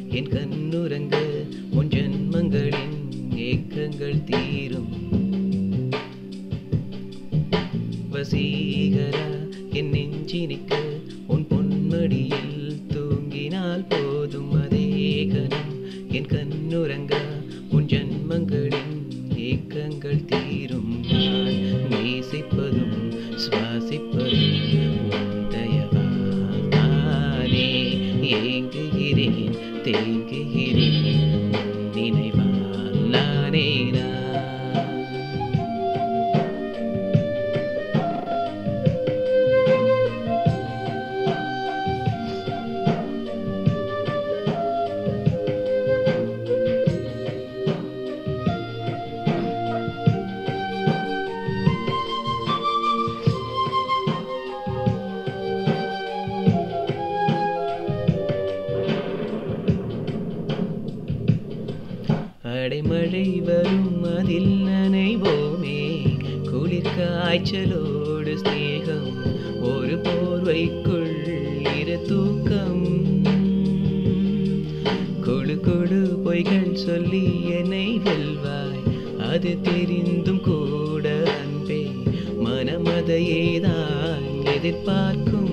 என் கண்ணுறங்க உன் ஜென்மங்களின் ஏக்கங்கள் தீரும் வசீகரா என் நெஞ்சினிக்க உன் பொன்மடியில் தூங்கினால் போதும் அதே கணம் என் கண்ணுறங்கா உன் ஜன்மங்களின் ஏக்கங்கள் தீரும் நான் நேசிப்பதும் சுவாசிப்பதும் உன் தயவால் தானே ஏங்குகிறேன் தேங்குகிறேன் உன் நினைவால் நானே நான் அடைமழை வரும் அதில் நனைவோமே குளிர் காய்ச்சலோடு ஸ்நேகம் ஒரு போர்வைக்குள் இரு தூக்கம் கொழு கொழு பொய்கள் சொல்லி என்னை வெல்வாய் அது தெரிந்தும் கூட அன்பே மனமதையேதான் எதிர்பார்க்கும்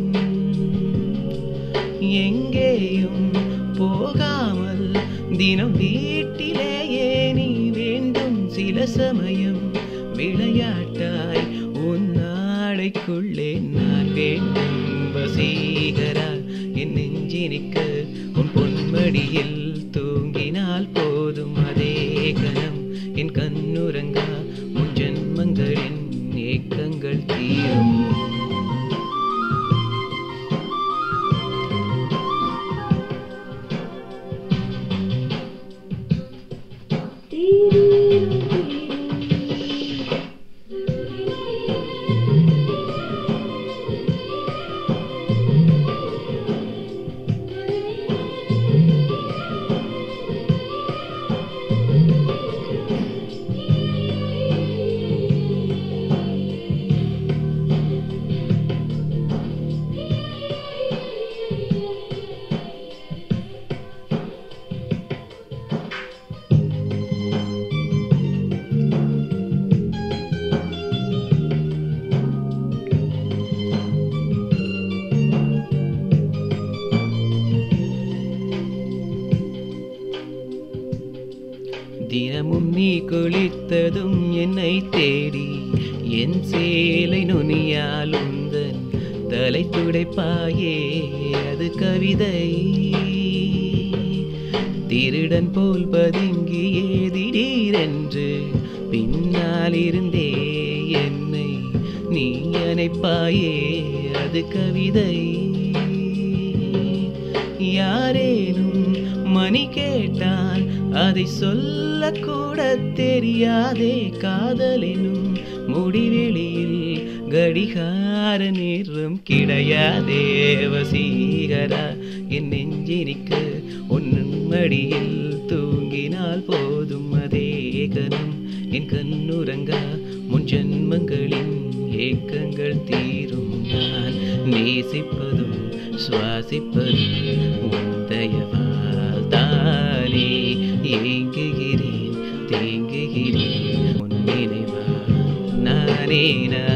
எங்கேயும் போகாமல் தினம் வீட்டிலேயே நீ வேண்டும் சில சமயம் விளையாட்டாய் உன் நாளைக்குள்ளே நான் வேண்டும் வசீகரா என் நெஞ்சினிக்க உன் பொன்மடியில் தூங்கினால் போதும் அதே கணம் என் கண்ணுறங்கா உன் ஜென்மங்களின் ஏக்கங்கள் தீரும் தினமும் நீ குளித்ததும் என்னை தேடி என் சேலை நுனியால் உந்தன் தலை துடைப்பாயே அது கவிதை திருடன் போல் பதுங்கியே திடீரென்று பின்னால் இருந்தே என்னை நீ அணைப்பாயே அது கவிதை யாரேனும் மணி கேட்டால் அதை சொல்லக்கூட தெரியாதே காதலினும் முடிவெளியில் கடிகார நேரம் கிடையாதே வசீகரா என் நெஞ்சினிக்கு உன் மடியில் தூங்கினால் போதும் அதே கணம் என் கண்ணுறங்கா முன் ஜன்மங்களின் ஏக்கங்கள் தீரும் நான் நேசிப்பதும் சுவாசிப்பதும் உன் தயவால் தானே ஏங்குகிறேன் தேங்குகிறேன் உன் நினைவால் நானே நான்